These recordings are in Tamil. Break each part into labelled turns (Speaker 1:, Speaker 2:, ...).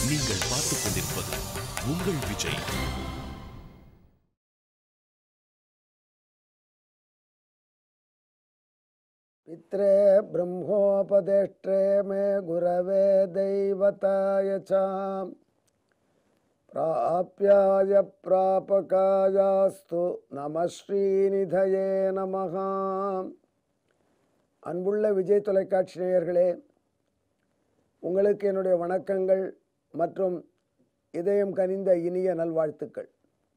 Speaker 1: நீங்கள் பார்த்துக் கொண்டிருப்பது உங்கள் விஜய்
Speaker 2: पित्रे ब्रह्मोपदेष्ट्रे मे गुरवे दैवताय च प्राप्याय प्रापकायास्तु நம ஸ்ரீநிதயே நமः அன்புள்ள விஜய் தொலைக்காட்சி நேயர்களே உங்களுக்கு என்னுடைய வணக்கங்கள் மற்றும் இதயம் கனிந்த இனிய நல்வாழ்த்துக்கள்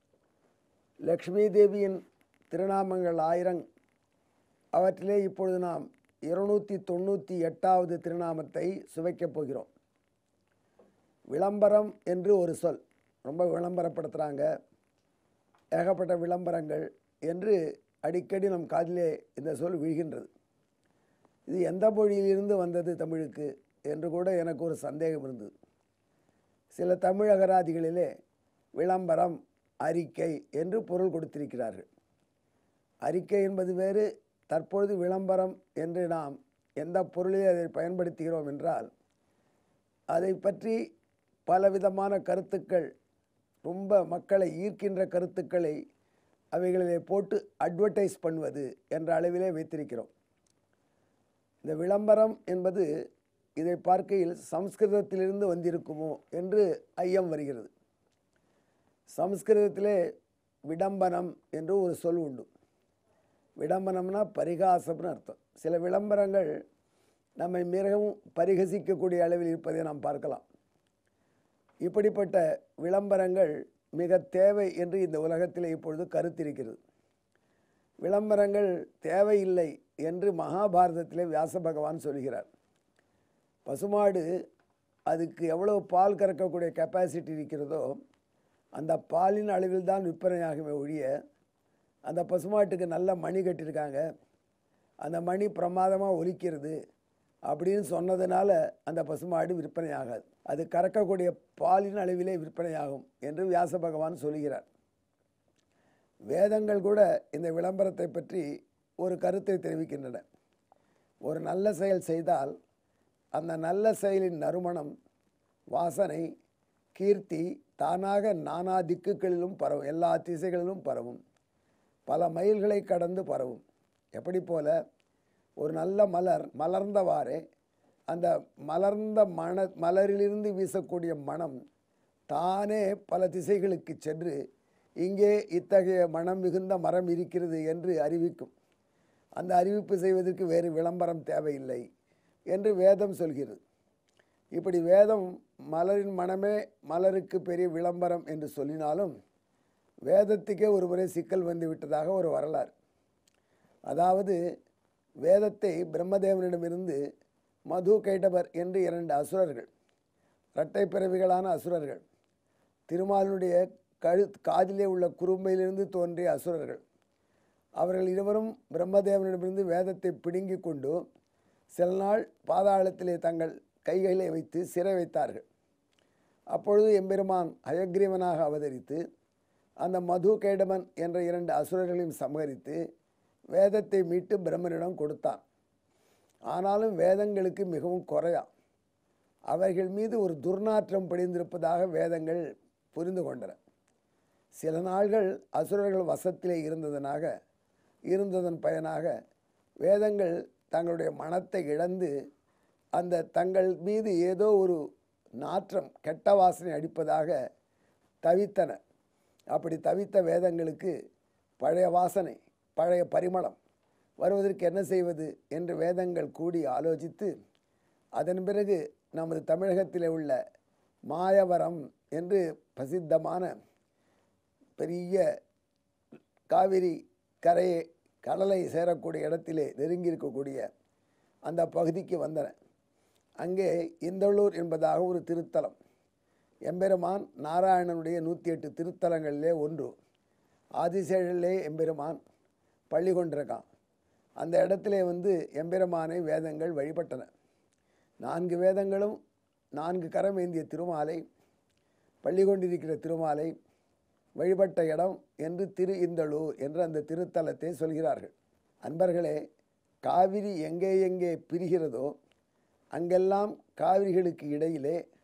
Speaker 2: லக்ஷ்மி தேவியின் திருநாமங்கள் ஆயிரம் அவற்றிலே இப்பொழுது நாம் இருநூற்றி தொண்ணூற்றி எட்டாவது திருநாமத்தை சுவைக்கப் போகிறோம் விளம்பரம் என்று ஒரு சொல் ரொம்ப விளம்பரப்படுத்துகிறாங்க ஏகப்பட்ட விளம்பரங்கள் என்று அடிக்கடி நம் காதிலே இந்த சொல் விழுகின்றது இது எந்த மொழியிலிருந்து வந்தது தமிழுக்கு என்று கூட எனக்கு ஒரு சந்தேகம் இருந்தது சில தமிழ் அகராதிகளிலே விளம்பரம் அறிக்கை என்று பொருள் கொடுத்திருக்கிறார்கள் அறிக்கை என்பது வேறு தற்பொழுது விளம்பரம் என்று நாம் எந்த பொருளில் அதை பயன்படுத்துகிறோம் என்றால் அதை பற்றி பலவிதமான கருத்துக்கள் ரொம்ப மக்களை ஈர்க்கின்ற கருத்துக்களை அவைகளிலே போட்டு அட்வர்டைஸ் பண்ணுவது என்ற அளவிலே வைத்திருக்கிறோம் இந்த விளம்பரம் என்பது இதை பார்க்கையில் சம்ஸ்கிருதத்திலிருந்து வந்திருக்குமோ என்று ஐயம் வருகிறது சம்ஸ்கிருதத்திலே விடம்பனம் என்று ஒரு சொல் உண்டு விடம்பனம்னா பரிகாசம்னு அர்த்தம் சில விளம்பரங்கள் நம்மை மிகவும் பரிகசிக்கக்கூடிய அளவில் இருப்பதை நாம் பார்க்கலாம் இப்படிப்பட்ட விளம்பரங்கள் மிக தேவை என்று இந்த உலகத்தில் இப்பொழுது கருத்திருக்கிறது விளம்பரங்கள் தேவையில்லை என்று மகாபாரதத்திலே வியாச பகவான் சொல்கிறார் பசுமாடு அதுக்கு எவ்வளோ பால் கறக்கக்கூடிய கெப்பாசிட்டி இருக்கிறதோ அந்த பாலின் அளவில் தான் விற்பனையாகுமே ஒழிய அந்த பசுமாட்டுக்கு நல்ல மணி கட்டியிருக்காங்க அந்த மணி பிரமாதமாக ஒலிக்கிறது அப்படின்னு சொன்னதுனால அந்த பசுமாடு விற்பனை ஆகாது அது கறக்கக்கூடிய பாலின் அளவிலே விற்பனையாகும் என்று வியாச பகவான் சொல்கிறார் வேதங்கள் கூட இந்த விளம்பரத்தை பற்றி ஒரு கருத்தை தெரிவிக்கின்றன ஒரு நல்ல செயல் செய்தால் அந்த நல்ல செயலின் நறுமணம் வாசனை கீர்த்தி தானாக நானா திக்குகளிலும் பரவும் எல்லா திசைகளிலும் பரவும் பல மைல்களை கடந்து பரவும் எப்படி போல ஒரு நல்ல மலர் மலர்ந்தவாறே அந்த மலர்ந்த மண மலரிலிருந்து வீசக்கூடிய மனம் தானே பல திசைகளுக்கு சென்று இங்கே இத்தகைய மனம் மிகுந்த மரம் இருக்கிறது என்று அறிவிக்கும் அந்த அறிவிப்பு செய்வதற்கு வேறு விளம்பரம் தேவையில்லை என்று வேதம் சொல்கிறது இப்படி வேதம் மலரின் மனமே மலருக்கு பெரிய விளம்பரம் என்று சொல்லினாலும் வேதத்துக்கே ஒரு முறை சிக்கல் வந்து விட்டதாக ஒரு வரலாறு அதாவது வேதத்தை பிரம்மதேவனிடமிருந்து மது கைடபர் என்று இரண்டு அசுரர்கள் இரட்டை பிறவிகளான அசுரர்கள் திருமாலினுடைய கழு காதிலே உள்ள குறும்பையிலிருந்து தோன்றிய அசுரர்கள் அவர்கள் இருவரும் பிரம்மதேவனிடமிருந்து வேதத்தை பிடுங்கி கொண்டு சில நாள் பாதாளத்திலே தங்கள் கைகளை வைத்து சிறை வைத்தார்கள் அப்பொழுது எம்பெருமான் அயக்ரீவனாக அவதரித்து அந்த மது கேடமன் என்ற இரண்டு அசுரர்களையும் சமகரித்து வேதத்தை மீட்டு பிரம்மனிடம் கொடுத்தான் ஆனாலும் வேதங்களுக்கு மிகவும் குறையா அவைகள் மீது ஒரு துர்நாற்றம் படிந்திருப்பதாக வேதங்கள் புரிந்து கொண்டன சில நாள்கள் அசுரர்கள் வசத்திலே இருந்ததனாக இருந்ததன் பயனாக வேதங்கள் தங்களுடைய மனத்தை இழந்து அந்த தங்கள் மீது ஏதோ ஒரு நாற்றம் கெட்ட வாசனை அடிப்பதாக தவித்தன அப்படி தவித்த வேதங்களுக்கு பழைய வாசனை பழைய பரிமளம் வருவதற்கு என்ன செய்வது என்று வேதங்கள் கூடி ஆலோசித்து அதன் பிறகு நமது தமிழகத்தில் உள்ள மாயவரம் என்று பிரசித்தமான பெரிய காவிரி கரையை கடலை சேரக்கூடிய இடத்திலே நெருங்கி இருக்கக்கூடிய அந்த பகுதிக்கு வந்தன அங்கே இந்தளூர் என்பதாக ஒரு திருத்தலம் எம்பெருமான் நாராயணனுடைய நூற்றி எட்டு திருத்தலங்களிலே ஒன்று ஆதிசேஷனிலே எம்பெருமான் பள்ளி கொண்டிருக்கான் அந்த இடத்திலே வந்து எம்பெருமானை வேதங்கள் வழிபட்டன நான்கு வேதங்களும் நான்கு கரம் ஏந்திய திருமாலை பள்ளி கொண்டிருக்கிற திருமாலை வழிபட்ட இடம் என்று திரு இந்தளூர் என்று அந்த திருத்தலத்தை சொல்கிறார்கள் அன்பர்களே காவிரி எங்கே எங்கே பிரிகிறதோ அங்கெல்லாம் காவிரிகளுக்கு இடையிலே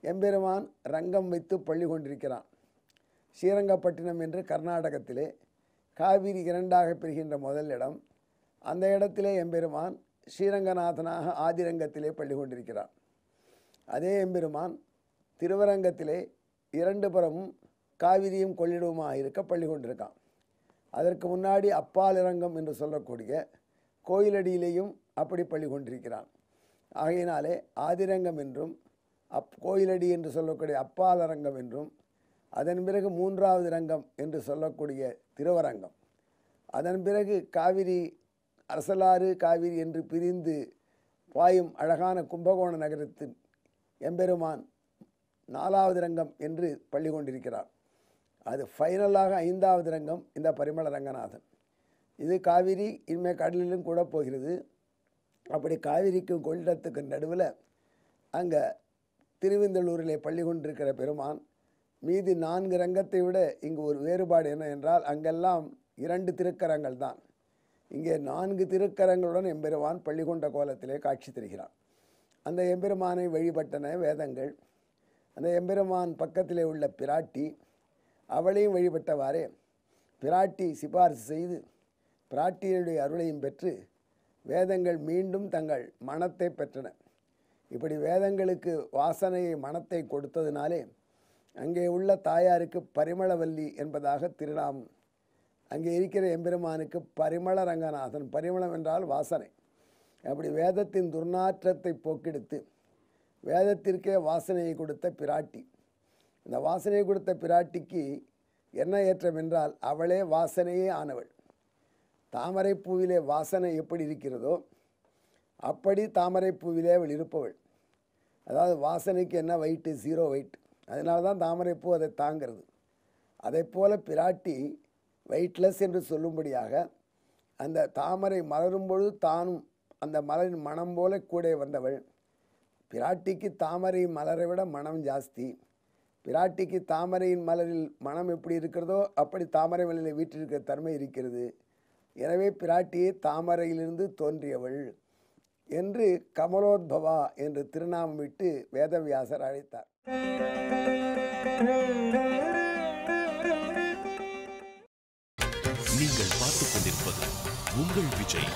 Speaker 2: எம்பெருமான் ரங்கம் வைத்து பள்ளி கொண்டிருக்கிறான் ஸ்ரீரங்கப்பட்டினம் என்று கர்நாடகத்திலே காவிரி இரண்டாக பிரிகின்ற முதல் இடம் அந்த இடத்திலே எம்பெருமான் ஸ்ரீரங்கநாதனாக ஆதிரங்கத்திலே பள்ளி கொண்டிருக்கிறான் அதே எம்பெருமான் திருவரங்கத்திலே இரண்டு புறமும் காவிரியும் கொள்ளிடவுமாக இருக்க பள்ளி கொண்டிருக்கான் அதற்கு முன்னாடி அப்பால் இரங்கம் என்று சொல்லக்கூடிய கோயிலடியிலேயும் அப்படி பள்ளி கொண்டிருக்கிறான் ஆகையினாலே ஆதிரங்கம் என்றும் அப் கோயிலடி என்று சொல்லக்கூடிய அப்பால் அரங்கம் என்றும் அதன் பிறகு மூன்றாவது ரங்கம் என்று சொல்லக்கூடிய திருவரங்கம் அதன் பிறகு காவிரி அரசலாறு காவிரி என்று பிரிந்து பாயும் அழகான கும்பகோண நகரத்தின் எம்பெருமான் நாலாவது ரங்கம் என்று பள்ளி கொண்டிருக்கிறார் அது ஃபைனலாக ஐந்தாவது ரங்கம் இந்த பரிமள ரங்கநாதன் இது காவிரி இனிமேல் கடலிலும் கூட போகிறது அப்படி காவிரிக்கும் கொள்ளிடத்துக்கு நடுவில் அங்கே திருவெந்தலூரிலே பள்ளி கொண்டிருக்கிற பெருமான் மீதி நான்கு ரங்கத்தை விட இங்கு ஒரு வேறுபாடு என்ன என்றால் அங்கெல்லாம் இரண்டு திருக்கரங்கள் தான் இங்கே நான்கு திருக்கரங்களுடன் எம்பெருமான் பள்ளி கொண்ட கோலத்திலே காட்சி தருகிறான் அந்த எம்பெருமானை வழிபட்டன வேதங்கள் அந்த எம்பெருமான் பக்கத்திலே உள்ள பிராட்டி அவளையும் வழிபட்டவாறே பிராட்டி சிபாரிசு செய்து பிராட்டியுடைய அருளையும் பெற்று வேதங்கள் மீண்டும் தங்கள் மனத்தை பெற்றன இப்படி வேதங்களுக்கு வாசனையை மனத்தை கொடுத்ததினாலே அங்கே உள்ள தாயாருக்கு பரிமளவல்லி என்பதாக திருநாமம் அங்கே இருக்கிற எம்பெருமானுக்கு பரிமள ரங்கநாதன் பரிமளம் என்றால் வாசனை அப்படி வேதத்தின் துர்நாற்றத்தை போக்கெடுத்து வேதத்திற்கே வாசனையை கொடுத்த பிராட்டி இந்த வாசனையை கொடுத்த பிராட்டிக்கு என்ன ஏற்றம் என்றால் அவளே வாசனையே ஆனவள் தாமரை பூவிலே வாசனை எப்படி இருக்கிறதோ அப்படி தாமரை பூவிலே அவள் இருப்பவள் அதாவது வாசனைக்கு என்ன வெயிட்டு ஜீரோ வெயிட் அதனால தான் தாமரைப்பூ அதை தாங்கிறது அதை போல பிராட்டி வெயிட்லெஸ் என்று சொல்லும்படியாக அந்த தாமரை மலரும் பொழுது தானும் அந்த மலரின் மனம் போல கூட வந்தவள் பிராட்டிக்கு தாமரை மலரை விட மனம் ஜாஸ்தி பிராட்டிக்கு தாமரையின் மலரில் மனம் எப்படி இருக்கிறதோ அப்படி தாமரை மலரில் வீற்றிருக்கிற தன்மை இருக்கிறது எனவே பிராட்டியே தாமரையிலிருந்து தோன்றியவள் என்று கமலோத்பவா என்று திருநாமமிட்டு வேதவியாசர் அழைத்தார்
Speaker 1: நீங்கள் பார்த்துக் கொண்டிருப்பது உங்கள் விஜய்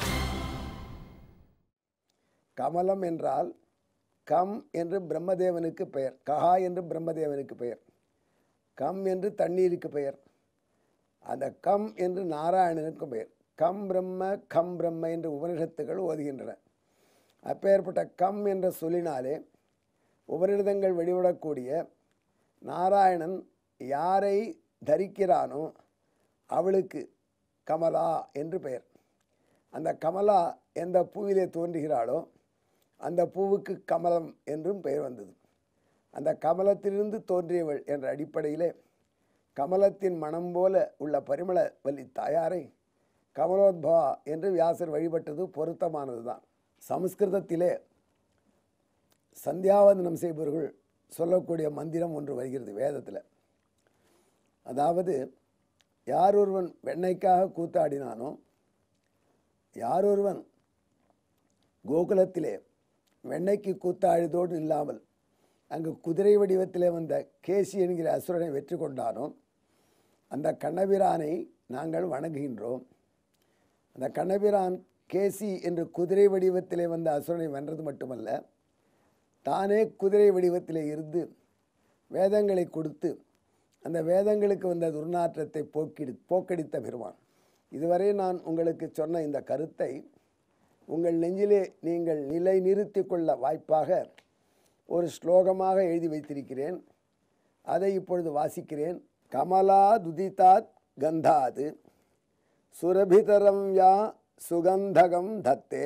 Speaker 2: கமலம் என்றால் கம் என்று பிரம்மதேவனுக்கு பெயர் கஹா என்று பிரம்மதேவனுக்கு பெயர் கம் என்று தண்ணீருக்கு பெயர் அந்த கம் என்று நாராயணனுக்கு பெயர் கம் பிரம்ம கம் பிரம்ம என்று உபனிஷத்துகள் ஓதுகின்றன அப்பேற்பட்ட கம் என்ற சொல்லினாலே உபனிடதங்கள் வெளிவிடக்கூடிய நாராயணன் யாரை தரிக்கிறானோ அவளுக்கு கமலா என்று பெயர் அந்த கமலா எந்த பூவிலே தோன்றுகிறாளோ அந்த பூவுக்கு கமலம் என்றும் பெயர் வந்தது அந்த கமலத்திலிருந்து தோன்றியவள் என்ற அடிப்படையிலே கமலத்தின் மனம் போல உள்ள பரிமள வல்லி தாயாரை கமலோத்பவா என்று வியாசர் வழிபட்டது பொருத்தமானது தான் சமஸ்கிருதத்திலே சந்தியாவந்தனம் செய்பவர்கள் சொல்லக்கூடிய மந்திரம் ஒன்று வருகிறது வேதத்தில் அதாவது யார் ஒருவன் வெண்ணைக்காக கூத்தாடினானோ யார் ஒருவன் கோகுலத்திலே வெண்ணைக்கு கூத்தாடிதோடு இல்லாமல் அங்கு குதிரை வடிவத்திலே வந்த கேசி என்கிற அசுரனை வெற்றி கொண்டானோ அந்த கண்ணபிரானை நாங்கள் வணங்குகின்றோம் அந்த கண்ணபிரான் கேசி என்று குதிரை வடிவத்திலே வந்த அசுரனை வென்றது மட்டுமல்ல தானே குதிரை வடிவத்திலே இருந்து வேதங்களை கொடுத்து அந்த வேதங்களுக்கு வந்த துர்நாற்றத்தை போக்கிடு போக்கடித்த பெறுவான் இதுவரை நான் உங்களுக்கு சொன்ன இந்த கருத்தை உங்கள் நெஞ்சிலே நீங்கள் நிலை நிறுத்தி கொள்ள வாய்ப்பாக ஒரு ஸ்லோகமாக எழுதி வைத்திருக்கிறேன் அதை இப்பொழுது வாசிக்கிறேன் கமலா துதிதாத் கந்தாது சுரபிதரம் யா சுகந்தகம் தத்தே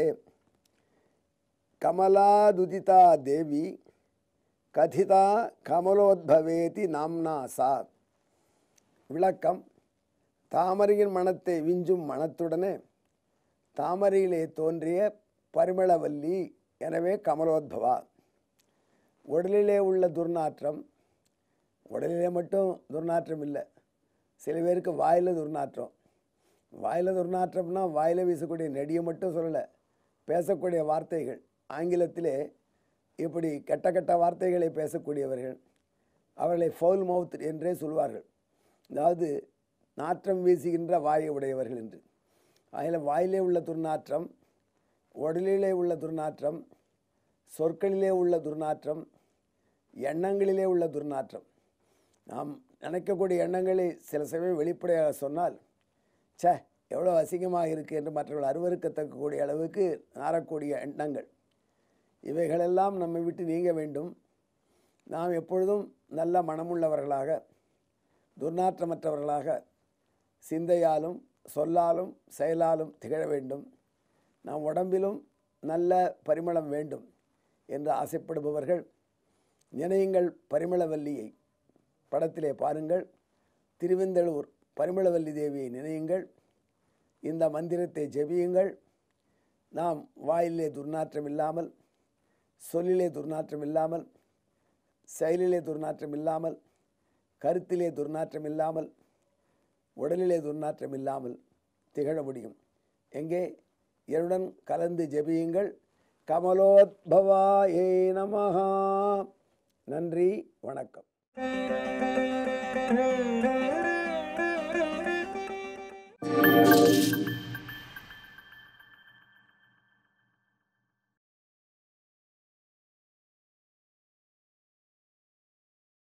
Speaker 2: கமலாதுதிதா தேவி கதிதா கமலோத்பவேதி நாம்னா சா விளக்கம் தாமரையின் மனத்தை விஞ்சும் மனத்துடனே தாமரையிலே தோன்றிய பரிமளவல்லி எனவே கமலோத்பவா உடலிலே உள்ள துர்நாற்றம் உடலிலே மட்டும் துர்நாற்றம் இல்லை சில பேருக்கு வாயில் துர்நாற்றம் வாயில் துர்நாற்றம்னா வாயில் வீசக்கூடிய நெடியை மட்டும் சொல்லலை பேசக்கூடிய வார்த்தைகள் ஆங்கிலத்திலே இப்படி கெட்ட கெட்ட வார்த்தைகளை பேசக்கூடியவர்கள் அவர்களை ஃபவுல் மவுத் என்றே சொல்வார்கள் அதாவது நாற்றம் வீசுகின்ற வாயை உடையவர்கள் என்று அதில் வாயிலே உள்ள துர்நாற்றம் உடலிலே உள்ள துர்நாற்றம் சொற்களிலே உள்ள துர்நாற்றம் எண்ணங்களிலே உள்ள துர்நாற்றம் நாம் நினைக்கக்கூடிய எண்ணங்களை சில சமயம் வெளிப்படையாக சொன்னால் ச்சே எவ்வளோ அசிங்கமாக இருக்குது என்று மற்றவர்கள் அருவருக்கத்தக்கக்கூடிய அளவுக்கு நாரக்கூடிய எண்ணங்கள் இவைகளெல்லாம் நம்மை விட்டு நீங்க வேண்டும் நாம் எப்பொழுதும் நல்ல மனமுள்ளவர்களாக துர்நாற்றமற்றவர்களாக சிந்தையாலும் சொல்லாலும் செயலாலும் திகழ வேண்டும் நம் உடம்பிலும் நல்ல பரிமளம் வேண்டும் என்று ஆசைப்படுபவர்கள் நினையுங்கள் பரிமளவல்லியை படத்திலே பாருங்கள் திருவெந்தளூர் பரிமளவல்லி தேவியை நினையுங்கள் இந்த மந்திரத்தை ஜெபியுங்கள் நாம் வாயிலே துர்நாற்றம் இல்லாமல் சொல்லிலே துர்நாற்றம் இல்லாமல் செயலிலே துர்நாற்றம் இல்லாமல் கருத்திலே துர்நாற்றம் இல்லாமல் உடலிலே துர்நாற்றம் இல்லாமல் திகழ முடியும் எங்கே என்னுடன் கலந்து ஜெபியுங்கள் கமலோத்பவாயே நமஹா நன்றி வணக்கம்
Speaker 3: Thank you.